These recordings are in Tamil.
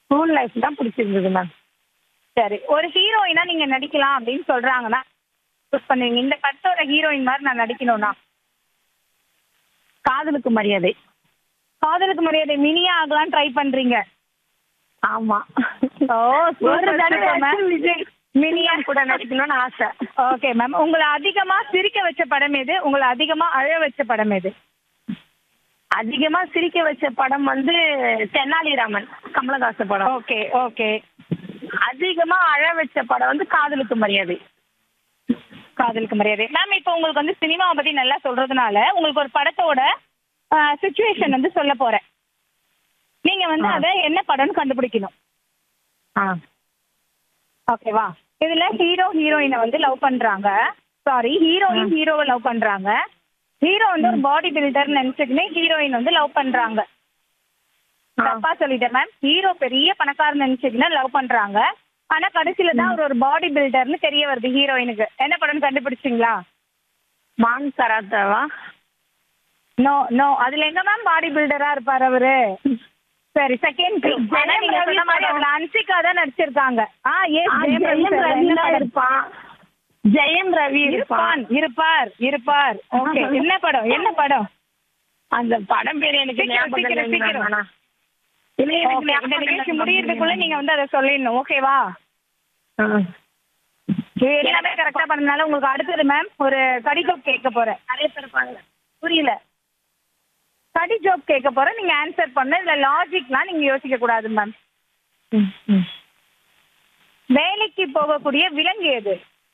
ஸ்கூல் லைஃப் தான் பிடிச்சிருந்தது மேம் சரி ஒரு ஹீரோயினா நீங்க நடிக்கலாம் அப்படின்னு சொல்றாங்கன்னா சூஸ் பண்ணுவீங்க இந்த படத்தோட ஹீரோயின் மாதிரி நான் நடிக்கணும்னா காதலுக்கு மரியாதை காதலுக்கு மரியாதை மினியா ஆகலாம் ட்ரை பண்றீங்க ஆமா ஓ ஒரு தடவை மேம் விஜய் மினியா கூட நடிக்கணும்னு ஆசை ஓகே மேம் உங்களை அதிகமா சிரிக்க வச்ச படம் எது உங்களை அதிகமா அழ வச்ச படம் எது அதிகமா சிரிக்க வச்ச படம் வந்து தெனாலிராமன் கமலஹாசன் படம் ஓகே ஓகே அதிகமா அழ வச்ச படம் வந்து காதலுக்கு மரியாதை காதலுக்கு மரியாதை மேம் இப்போ உங்களுக்கு வந்து சினிமாவை பத்தி நல்லா சொல்றதுனால உங்களுக்கு ஒரு படத்தோட சுச்சுவேஷன் வந்து சொல்ல போறேன் நீங்க வந்து ஆ. அதை என்ன படம்னு கண்டுபிடிக்கணும் ஆ ஓகேவா இதுல ஹீரோ ஹீரோயினை வந்து லவ் பண்றாங்க சாரி ஹீரோயின் ஹீரோவை லவ் பண்றாங்க ஹீரோ வந்து ஒரு பாடி பில்டர் நினைச்சுக்கினே ஹீரோயின் வந்து லவ் பண்றாங்க ஆ. தப்பா சொல்லிட்டேன் மேம் ஹீரோ பெரிய பணக்காரன் நினைச்சுக்கினா லவ் பண்றாங்க ஆனா கடைசியில தான் அவர் ஒரு பாடி பில்டர்னு தெரிய வருது ஹீரோயினுக்கு என்ன படம்னு கண்டுபிடிச்சிங்களா மான் கராத்தாவா நோ நோ அதுல எங்க மேம் பாடி பில்டரா இருப்பாரு அவரு சரி செகண்ட் ஆனா நீங்க சொன்ன மாதிரி அதுல அன்சிகா தான் நடிச்சிருக்காங்க ஆ எஸ் ஆ, ஜெயம் ரவி தான் இருப்பான் ஜெயம் ரவி இருப்பான் இருப்பான் இருப்பார் இருப்பார் ஓகே என்ன படம் என்ன படம் அந்த படம் பேர் எனக்கு சீக்கிரம், ஞாபகம் சீக்கிரம், இல்லைங்க சீக்கிரம். ஆனா. இல்ல, எனக்கு Okay, இந்த ஞாபகம் நிகழ்ச்சி இல்லைங்க. முடியறதுக்குள்ள நீங்க வந்து அதை சொல்லிடணும் ஓகேவா ஆ. எல்லாமே கரெக்டா பண்ணனால உங்களுக்கு அடுத்தது மேம் ஒரு கடி ஜோக் கேட்க போறேன் நிறைய பேர் இருப்பாங்க. புரியல கடி ஜோக் கேட்க போறேன் நீங்க ஆன்சர் பண்ண இதுல லாஜிக்லாம் நீங்க யோசிக்க கூடாது மேம் ம், ம். வேலைக்கு போகக்கூடிய விலங்கு எது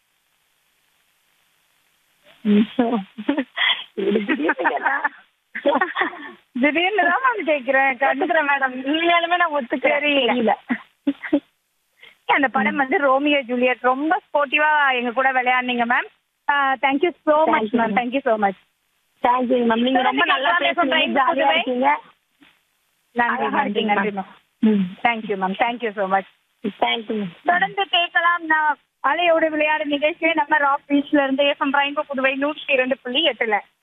ம். இப்படி திடீர்னு கேட்டா. திடீர்னு தான் மேம் கேட்கிறேன் ஒத்துக்கிறேன் மேடம் உண்மையாலுமே நான் ஒத்துக்கிறேன் தெரியல அந்த படம் வந்து ரோமியோ ஜூலியட் ரொம்ப ஸ்போர்ட்டிவா எங்க கூட விளையாடுனீங்க ma'am thank you so much Thank you, ma'am ma'am. Thank you so much thank you ma'am நீங்க ரொம்ப நல்லா பேசுறீங்க ஜாலியா இருக்கீங்க நன்றி அழகா நன்றி இருக்கீங்க, நன்றி ma'am. Ma'am hmm thank you ma'am thank you so much thank you ma'am தொடர்ந்து கேட்கலாம் நான் அலையோடு விளையாடு நிகழ்ச்சியை நம்ம ராக் பீச்ல இருந்து எஃப்எம் ரெயின்போ புதுவை நூற்றி இரண்டு புள்ளி எட்டுல